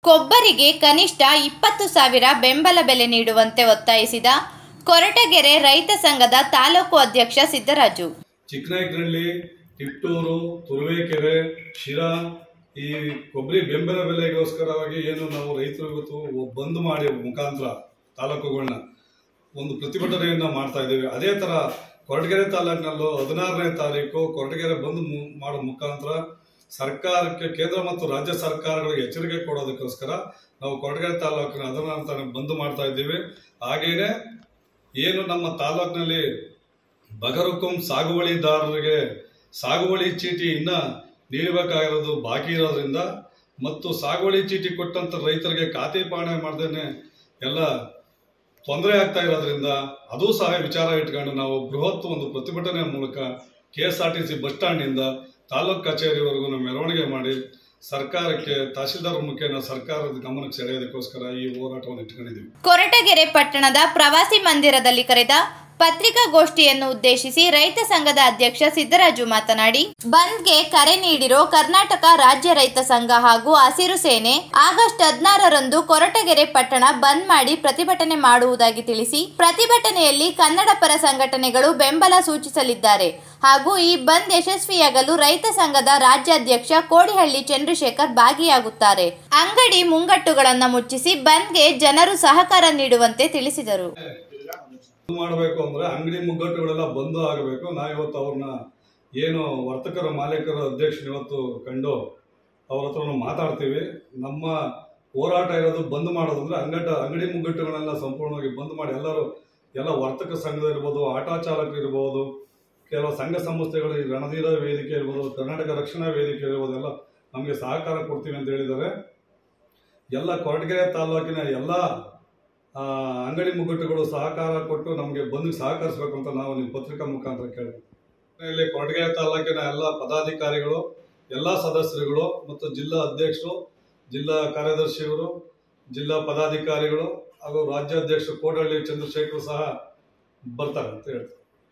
ಕೊಬ್ಬರಿಗೆ ಕನಿಷ್ಠ ಇಪ್ಪತ್ತು ಸಾವಿರ ಬೆಂಬಲ ಬೆಲೆ ನೀಡುವಂತೆ ಒತ್ತಾಯಿಸಿದ ಕೊರಟಗೆರೆ ರೈತ ಸಂಘದ ತಾಲೂಕು ಅಧ್ಯಕ್ಷ ಸಿದ್ದರಾಜು ಚಿಕ್ಕನಾಯಕನಹಳ್ಳಿ ತಿಪ್ಟೂರು ತುರುವೇಕೆರೆ ಶಿರಾ ಈ ಕೊಬ್ಬರಿ ಬೆಂಬಲ ಬೆಲೆಗೋಸ್ಕರವಾಗಿ ಏನು ನಾವು ರೈತರು ಇವತ್ತು ಬಂದ್ ಮಾಡಿ ಮುಖಾಂತರ ತಾಲೂಕುಗಳನ್ನ ಒಂದು ಪ್ರತಿಭಟನೆಯನ್ನ ಮಾಡ್ತಾ ಇದ್ದೇವೆ ಅದೇ ತರ ಕೊರಟಗೆರೆ ತಾಲೂಕಿನಲ್ಲೂ ಹದಿನಾರನೇ ತಾರೀಕು ಕೊರಟಗೆರೆ ಬಂದ್ ಮು- ಮಾಡೋ ಮುಖಾಂತರ ಸರ್ಕಾರಕ್ಕೆ ಕೇಂದ್ರ ಮತ್ತು ರಾಜ್ಯ ಸರ್ಕಾರಗಳಿಗೆ ಎಚ್ಚರಿಕೆ ಕೊಡೋದಕ್ಕೋಸ್ಕರ ನಾವು ಕೊರಟಗೆರೆ ತಾಲೂಕಿನ ಹದಿನಾರನೇ ತಾರೀಕು ಬಂದ್ ಮಾಡ್ತಾ ಇದ್ದೀವಿ ಹಾಗೇನೆ ಏನು ನಮ್ಮ ತಾಲೂಕಿನಲ್ಲಿ ಬಗರುಕುಂ ಸಾಗುವಳಿದಾರರಿಗೆ ಸಾಗುವಳಿ ಚೀಟಿ ಇನ್ನ ನೀಡಬೇಕಾಗಿರೋದು ಬಾಕಿ ಇರೋದ್ರಿಂದ ಮತ್ತು ಸಾಗುವಳಿ ಚೀಟಿ ಕೊಟ್ಟಂತ ರೈತರಿಗೆ ಖಾತೆ ಪಾವನೆ ಮಾಡ್ದೇನೆ ಎಲ್ಲ ತೊಂದರೆ ಆಗ್ತಾ ಇರೋದ್ರಿಂದ ಅದು ಸಹ ವಿಚಾರ ಇಟ್ಕೊಂಡು ನಾವು ಬೃಹತ್ ಒಂದು ಪ್ರತಿಭಟನೆ ಮೂಲಕ K S R T C bus ಸ್ಟ್ಯಾಂಡ್ನಿಂದ ತಾಲೂಕ್ ಕಚೇರಿವರೆಗೂ ನಾವು ಮೆರವಣಿಗೆ ಮಾಡಿ ಸರ್ಕಾರಕ್ಕೆ ತಹಶೀಲ್ದಾರ್ ಮುಖೇನ ಸರ್ಕಾರದ ಗಮನಕ್ಕೆ ಸೆಳೆಯೋದಕ್ಕೋಸ್ಕರ ಈ ಹೋರಾಟವನ್ನು ಇಟ್ಕೊಂಡಿದ್ದೀವಿ ಕೊರಟಗೆರೆ ಪಟ್ಟಣದ ಪ್ರವಾಸಿ ಮಂದಿರದಲ್ಲಿ ಕರೆದ ಪತ್ರಿಕಾಗೋಷ್ಠಿಯನ್ನು ಉದ್ದೇಶಿಸಿ ರೈತ ಸಂಘದ ಅಧ್ಯಕ್ಷ ಸಿದ್ದರಾಜು ಮಾತನಾಡಿ ಬಂದ್ಗೆ ಕರೆ ನೀಡಿರೋ ಕರ್ನಾಟಕ ರಾಜ್ಯ ರೈತ ಸಂಘ ಹಾಗೂ ಹಸಿರು ಸೇನೆ ಆಗಸ್ಟ್ ಹದಿನಾರರಂದು ಕೊರಟಗೆರೆ ಪಟ್ಟಣ ಬಂದ್ ಮಾಡಿ ಪ್ರತಿಭಟನೆ ಮಾಡುವುದಾಗಿ ತಿಳಿಸಿ ಪ್ರತಿಭಟನೆಯಲ್ಲಿ ಕನ್ನಡ ಪರ ಸಂಘಟನೆಗಳು ಬೆಂಬಲ ಸೂಚಿಸಲಿದ್ದಾರೆ ಹಾಗೂ ಈ ಬಂದ್ ಯಶಸ್ವಿಯಾಗಲು ರೈತ ಸಂಘದ ರಾಜ್ಯಾಧ್ಯಕ್ಷ ಕೋಡಿಹಳ್ಳಿ ಚಂದ್ರಶೇಖರ್ ಭಾಗಿಯಾಗುತ್ತಾರೆ ಅಂಗಡಿ ಮುಂಗಟ್ಟುಗಳನ್ನು ಮುಚ್ಚಿಸಿ ಬಂದ್ಗೆ ಜನರು ಸಹಕಾರ ನೀಡುವಂತೆ ತಿಳಿಸಿದರು ಬಂದ್ ಮಾಡಬೇಕು ಅಂದ್ರೆ ಅಂಗಡಿ ಮುಗ್ಗಟ್ಟುಗಳೆಲ್ಲ ಬಂದು ಆಗಬೇಕು ನಾವಿವತ್ತು ಅವ್ರನ್ನ ಏನು ವರ್ತಕರ ಮಾಲೀಕರ ಅಧ್ಯಕ್ಷರು ಇವತ್ತು ಕಂಡು ಅವ್ರ ಹತ್ರ ನಾವು ಮಾತಾಡ್ತೀವಿ ನಮ್ಮ ಹೋರಾಟ ಇರೋದು ಬಂದ್ ಮಾಡೋದಂದ್ರೆ ಅಂಗಟ ಅಂಗಡಿ ಮುಗ್ಗಟ್ಟುಗಳನ್ನೆಲ್ಲ ಸಂಪೂರ್ಣವಾಗಿ ಬಂದ್ ಮಾಡಿ ಎಲ್ಲರೂ ಎಲ್ಲ ವರ್ತಕ ಸಂಘದ ಇರ್ಬೋದು ಆಟೋ ಚಾಲಕರು ಇರ್ಬೋದು ಕೆಲವು ಸಂಘ ಸಂಸ್ಥೆಗಳು ಈ ರಣಧೀರ ವೇದಿಕೆ ಇರ್ಬೋದು ಕರ್ನಾಟಕ ರಕ್ಷಣಾ ವೇದಿಕೆ ಇರ್ಬೋದು ಎಲ್ಲ ನಮಗೆ ಸಹಕಾರ ಕೊಡ್ತೀವಿ ಅಂತ ಹೇಳಿದ್ದಾರೆ ಎಲ್ಲ ಕೊರಟಗೆರೆ ತಾಲೂಕಿನ ಎಲ್ಲ ಆ, ಅಂಗಡಿ ಮುಗ್ಗಟ್ಟುಗಳು ಸಹಕಾರ ಕೊಟ್ಟು ನಮಗೆ ಬಂದು ಸಹಕರಿಸಬೇಕು ಅಂತ ನಾವು ನಿಮ್ಮ ಪತ್ರಿಕಾ ಮುಖಾಂತರ ಕೇಳಿದ್ವಿ ಇಲ್ಲಿ ಕೊರಟಗೆರೆ ತಾಲೂಕಿನ ಎಲ್ಲ ಪದಾಧಿಕಾರಿಗಳು ಎಲ್ಲ ಸದಸ್ಯರುಗಳು ಮತ್ತು ಜಿಲ್ಲಾ ಅಧ್ಯಕ್ಷರು ಜಿಲ್ಲಾ ಕಾರ್ಯದರ್ಶಿಯವರು ಜಿಲ್ಲಾ ಪದಾಧಿಕಾರಿಗಳು ಹಾಗೂ ರಾಜ್ಯಾಧ್ಯಕ್ಷರು ಕೋಟಹಳ್ಳಿ ಚಂದ್ರಶೇಖರ್ ಸಹ ಬರ್ತಾರೆ ಅಂತ ಹೇಳ್ತಾರೆ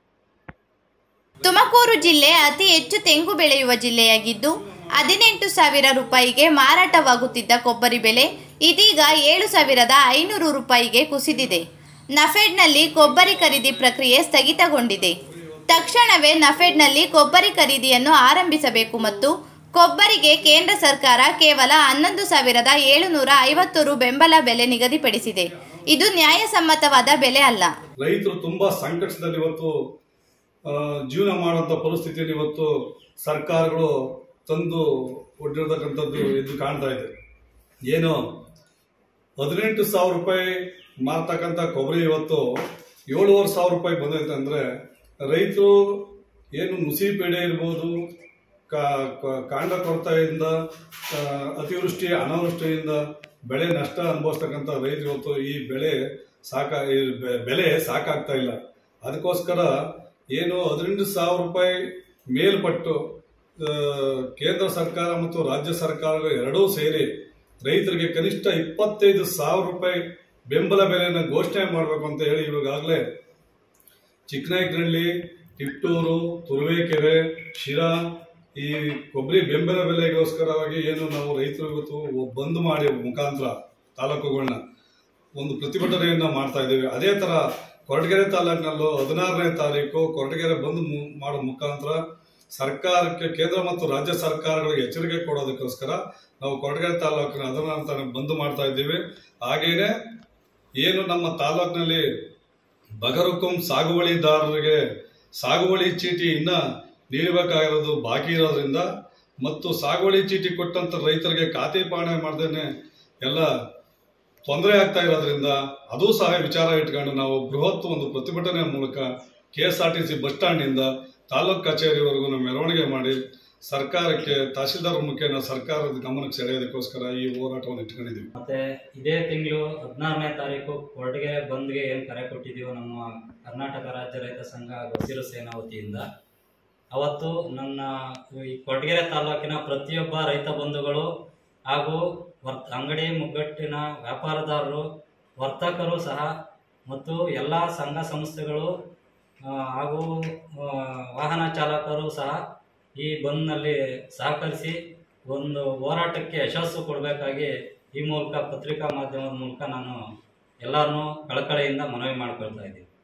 ತುಮಕೂರು ಜಿಲ್ಲೆ ಅತಿ ಹೆಚ್ಚು ತೆಂಗು ಬೆಳೆಯುವ ಜಿಲ್ಲೆಯಾಗಿದ್ದು ಹದಿನೆಂಟು ಸಾವಿರ ರೂಪಾಯಿಗೆ ಮಾರಾಟವಾಗುತ್ತಿದ್ದ ಕೊಬ್ಬರಿ ಬೆಲೆ ಇದೀಗ ಏಳು ಸಾವಿರದ ಐನೂರು ರೂಪಾಯಿಗೆ ಕುಸಿದಿದೆ ನಫೆಡ್ನಲ್ಲಿ ಕೊಬ್ಬರಿ ಖರೀದಿ ಪ್ರಕ್ರಿಯೆ ಸ್ಥಗಿತಗೊಂಡಿದೆ ತಕ್ಷಣವೇ ನಫೆಡ್ನಲ್ಲಿ ಕೊಬ್ಬರಿ ಖರೀದಿಯನ್ನು ಆರಂಭಿಸಬೇಕು ಮತ್ತು ಕೊಬ್ಬರಿಗೆ ಕೇಂದ್ರ ಸರ್ಕಾರ ಕೇವಲ ಹನ್ನೊಂದು ಸಾವಿರದ ಏಳುನೂರ ಐವತ್ತು ರು ಬೆಂಬಲ ಬೆಲೆ ನಿಗದಿಪಡಿಸಿದೆ ಇದು ನ್ಯಾಯಸಮ್ಮತವಾದ ಬೆಲೆ ಅಲ್ಲ ರೈತರು ತುಂಬಾ ಸಂಕಷ್ಟದಲ್ಲಿ ಇವತ್ತು ಆ, ಜೀವನ ಮಾಡುವಂತ ಪರಿಸ್ಥಿತಿಯಲ್ಲಿ ಇವತ್ತು ಸರ್ಕಾರಗಳು ತಂದು ಒಡ್ಡಿರ್ತಕ್ಕಂಥದ್ದು ಎದ್ದು ಕಾಣ್ತಾ ಇದೆ ಏನು ಹದಿನೆಂಟು ಸಾವಿರ ರೂಪಾಯಿ ಮಾರ್ತಕ್ಕಂಥ ಕೊಬ್ಬರಿ ಇವತ್ತು ಏಳುವರೆ ಸಾವಿರ ರೂಪಾಯಿ ಬಂದೈತೆ ಅಂದ್ರೆ ರೈತರು ಏನು ನುಸಿ ಪೇಡೆ ಇರ್ಬೋದು ಕಾ- ಕಾ- ಕಾಂಡ ಕೊರತೆಯಿಂದ ಆ, ಅತಿವೃಷ್ಟಿ ಅನಾವೃಷ್ಟಿಯಿಂದ ಬೆಳೆ ನಷ್ಟ ಅನುಭವಿಸ್ತಕ್ಕಂಥ ರೈತರು ಇವತ್ತು ಈ ಬೆಳೆ ಸಾಕ ಈ ಬೆ- ಬೆಲೆ ಸಾಕಾಗ್ತಾ ಇಲ್ಲ ಅದಕ್ಕೋಸ್ಕರ ಏನು ಹದಿನೆಂಟು ಸಾವಿರ ರೂಪಾಯಿ ಮೇಲ್ಪಟ್ಟು ಆ, ಕೇಂದ್ರ ಸರ್ಕಾರ ಮತ್ತು ರಾಜ್ಯ ಸರ್ಕಾರಗಳು ಎರಡೂ ಸೇರಿ ರೈತರಿಗೆ ಕನಿಷ್ಠ ಇಪ್ಪತ್ತೈದು ಸಾವಿರ ರೂಪಾಯಿ ಬೆಂಬಲ ಬೆಲೆಯನ್ನು ಘೋಷಣೆ ಮಾಡಬೇಕು ಅಂತ ಹೇಳಿ ಇವಾಗಲೇ ಚಿಕ್ಕನಾಯಕನಹಳ್ಳಿ ತಿಪ್ಟೂರು ತುರುವೇಕೆರೆ ಶಿರಾ ಈ ಕೊಬ್ಬರಿ ಬೆಂಬಲ ಬೆಲೆಗೋಸ್ಕರವಾಗಿ ಏನು ನಾವು ರೈತರು ಇವತ್ತು ಬಂದ್ ಮಾಡಿ ಮುಖಾಂತರ ತಾಲೂಕುಗಳನ್ನ ಒಂದು ಪ್ರತಿಭಟನೆಯನ್ನ ಮಾಡ್ತಾ ಇದ್ದೇವೆ ಅದೇ ತರ ಕೊರಟಗೆರೆ ತಾಲೂಕಿನಲ್ಲೂ ಹದಿನಾರನೇ ತಾರೀಕು ಕೊರಟಗೆರೆ ಬಂದ್ ಮು- ಮಾಡೋ ಮುಖಾಂತರ ಸರ್ಕಾರಕ್ಕೆ ಕೇಂದ್ರ ಮತ್ತು ರಾಜ್ಯ ಸರ್ಕಾರಗಳಿಗೆ ಎಚ್ಚರಿಕೆ ಕೊಡೋದಕ್ಕೋಸ್ಕರ ನಾವು ಕೊರಟಗೆರೆ ತಾಲೂಕಿನ ಹದಿನಾರನೇ ತಾರೀಕು ಬಂದ್ ಮಾಡ್ತಾ ಇದ್ದೀವಿ ಹಾಗೇನೆ ಏನು ನಮ್ಮ ತಾಲೂಕಿನಲ್ಲಿ ಬಗರುಕುಂ ಸಾಗುವಳಿದಾರರಿಗೆ ಸಾಗುವಳಿ ಚೀಟಿ ಇನ್ನ ನೀಡಬೇಕಾಗಿರೋದು ಬಾಕಿ ಇರೋದ್ರಿಂದ ಮತ್ತು ಸಾಗುವಳಿ ಚೀಟಿ ಕೊಟ್ಟಂತ ರೈತರಿಗೆ ಖಾತೆ ಪಾವನೆ ಮಾಡ್ದೇನೆ ಎಲ್ಲ ತೊಂದರೆ ಆಗ್ತಾ ಇರೋದ್ರಿಂದ ಅದು ಸಹ ವಿಚಾರ ಇಟ್ಕೊಂಡು ನಾವು ಬೃಹತ್ ಒಂದು ಪ್ರತಿಭಟನೆ ಮೂಲಕ K S R T C bus ಸ್ಟ್ಯಾಂಡ್ನಿಂದ ತಾಲೂಕ್ ಕಚೇರಿವರೆಗೂ ನಾವು ಮೆರವಣಿಗೆ ಮಾಡಿ ಸರ್ಕಾರಕ್ಕೆ ತಹಶೀಲ್ದಾರ್ ಮುಖೇನ ಸರ್ಕಾರದ ಗಮನಕ್ಕೆ ಸೆಳೆಯೋದಕ್ಕೋಸ್ಕರ ಈ ಹೋರಾಟವನ್ನು ಇಟ್ಕೊಂಡಿದ್ದೀವಿ ಮತ್ತೆ ಇದೇ ತಿಂಗಳು ಹದಿನಾರನೇ ತಾರೀಕು ಕೊರಟಗೆರೆ ಬಂದ್ಗೆ ಏನು ಕರೆ ಕೊಟ್ಟಿದ್ದೀವೋ ನಮ್ಮ ಕರ್ನಾಟಕ ರಾಜ್ಯ ರೈತ ಸಂಘ ಹಾಗೂ ಹಸಿರು ಸೇನಾ ವತಿಯಿಂದ ಅವತ್ತು ನನ್ನ ಈ ಕೊರಟಗೆರೆ ತಾಲೂಕಿನ ಪ್ರತಿಯೊಬ್ಬ ರೈತ ಬಂಧುಗಳು ಹಾಗೂ ವರ್ ಅಂಗಡಿ ಮುಗ್ಗಟ್ಟಿನ ವ್ಯಾಪಾರದಾರರು ವರ್ತಕರು ಸಹ ಮತ್ತು ಎಲ್ಲ ಸಂಘ ಸಂಸ್ಥೆಗಳು ಆ, ಹಾಗೂ ಆ, ವಾಹನ ಚಾಲಕರು ಸಹ ಈ ಬಂದ್ನಲ್ಲಿ ಸಹಕರಿಸಿ ಒಂದು ಹೋರಾಟಕ್ಕೆ ಯಶಸ್ಸು ಕೊಡಬೇಕಾಗಿ ಈ ಮೂಲಕ ಪತ್ರಿಕಾ ಮಾಧ್ಯಮದ ಮೂಲಕ ನಾನು ಎಲ್ಲರನ್ನೂ ಕಳಕಳಿಯಿಂದ ಮನವಿ ಮಾಡ್ಕೊಳ್ತಾ ಇದ್ದೀನಿ